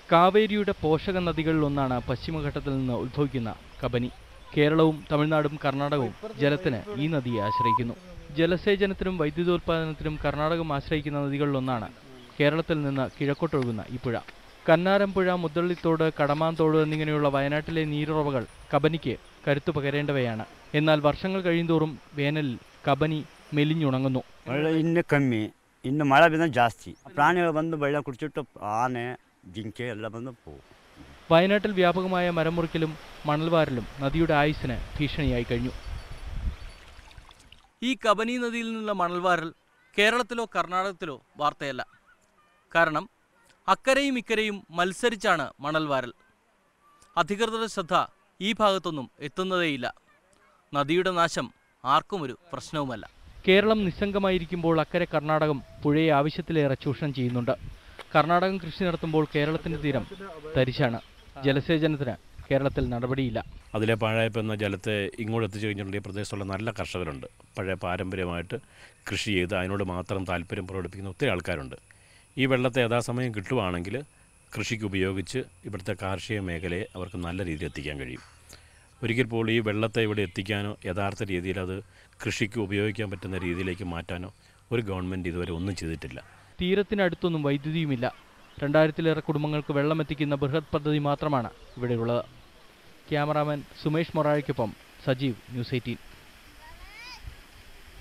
കാവേരിയുടെ പോഷക നദികളിലൊന്നാണ് പശ്ചിമഘട്ടത്തിൽ നിന്ന് ഉത്ഭവിക്കുന്ന കബനി കേരളവും തമിഴ്നാടും കർണാടകവും ജലത്തിന് ഈ നദിയെ ആശ്രയിക്കുന്നു ജലസേചനത്തിനും വൈദ്യുതോൽപാദനത്തിനും കർണാടകം ആശ്രയിക്കുന്ന നദികളിലൊന്നാണ് കേരളത്തിൽ നിന്ന് കിഴക്കോട്ടൊഴുകുന്ന ഈ പുഴ കന്നാരംപുഴ മുത്തള്ളിത്തോട് കടമാന്തോട് എന്നിങ്ങനെയുള്ള വയനാട്ടിലെ നീരുറവകൾ കബനിക്ക് കരുത്തു പകരേണ്ടവയാണ് എന്നാൽ വർഷങ്ങൾ കഴിയുന്തോറും വേനലിൽ കബനി മെലിഞ്ഞുണങ്ങുന്നു ಒಳ್ಳೆ ಇನ್ನೂ ಕಮ್ಮಿ ಇನ್ನು ಮಳೆ ಬಿದ್ದರೆ ಜಾಸ್ತಿ ಪ್ರಾಣಿಗಳು ಬಂದು ಬೆಳ್ಳ ಕುಡಿಚಿಟ್ಟು ಆನೆ ಜಿಂಕೆ ಎಲ್ಲ ಬಂದು ಹೋವು വയനാട്ടിൽ വ്യാപകമായ മരമുറിക്കലും മണൽവാരലും നദിയുടെ ആയുസ്സിന് ഭീഷണിയായി കഴിഞ്ഞു ഈ കബനി നദിയിൽ നിന്നുള്ള മണൽവാരൽ കേരളത്തിലോ കർണാടകത്തിലോ വാർത്തയല്ല കാരണം അക്കരയും ഇക്കരയും മത്സരിച്ചാണ് മണൽവാരൽ അധികൃതരുടെ ശ്രദ്ധ ഈ ഭാഗത്തൊന്നും എത്തുന്നതേയില്ല നദിയുടെ നാശം ആർക്കും ഒരു പ്രശ്നവുമല്ല കേരളം നിസ്സംഗമായിരിക്കുമ്പോൾ അക്കരെ കർണാടകം പുഴയെ ആവശ്യത്തിലേറെ ചൂഷണം ചെയ്യുന്നുണ്ട് കർണാടകം കൃഷി നടത്തുമ്പോൾ കേരളത്തിന്റെ തീരം തരിശാണ് ജലസേചനത്തിന് കേരളത്തിൽ നടപടിയില്ല അതിലെ പാഴായ്പ എന്ന ജലത്തെ ഇങ്ങോട്ട് എത്തിച്ചു കഴിഞ്ഞിട്ടുണ്ടെങ്കിൽ ഈ പ്രദേശത്തുള്ള നല്ല കർഷകരുണ്ട് പഴയ പാരമ്പര്യമായിട്ട് കൃഷി ചെയ്ത് അതിനോട് മാത്രം താല്പര്യം പ്രകടിപ്പിക്കുന്ന ഒത്തിരി ആൾക്കാരുണ്ട് ഈ വെള്ളത്തെ യഥാസമയം കിട്ടുവാണെങ്കിൽ കൃഷിക്ക് ഉപയോഗിച്ച് ഇവിടുത്തെ കാർഷിക മേഖലയെ അവർക്ക് നല്ല രീതിയിൽ എത്തിക്കാൻ കഴിയും ഒരിക്കൽ പോലും ഈ വെള്ളത്തെ ഇവിടെ എത്തിക്കാനോ യഥാർത്ഥ രീതിയിൽ അത് കൃഷിക്ക് ഉപയോഗിക്കാൻ പറ്റുന്ന രീതിയിലേക്ക് മാറ്റാനോ ഒരു ഗവൺമെൻറ് ഇതുവരെ ഒന്നും ചെയ്തിട്ടില്ല തീരത്തിനടുത്തൊന്നും വൈദ്യുതിയുമില്ല രണ്ടായിരത്തിലേറെ കുടുംബങ്ങൾക്ക് വെള്ളമെത്തിക്കുന്ന ബൃഹത് പദ്ധതി മാത്രമാണ് ഇവിടെയുള്ളത് ക്യാമറാമാൻ സുമേഷ് മൊറാഴയ്ക്കൊപ്പം സജീവ് ന്യൂസ് എയ്റ്റീൻ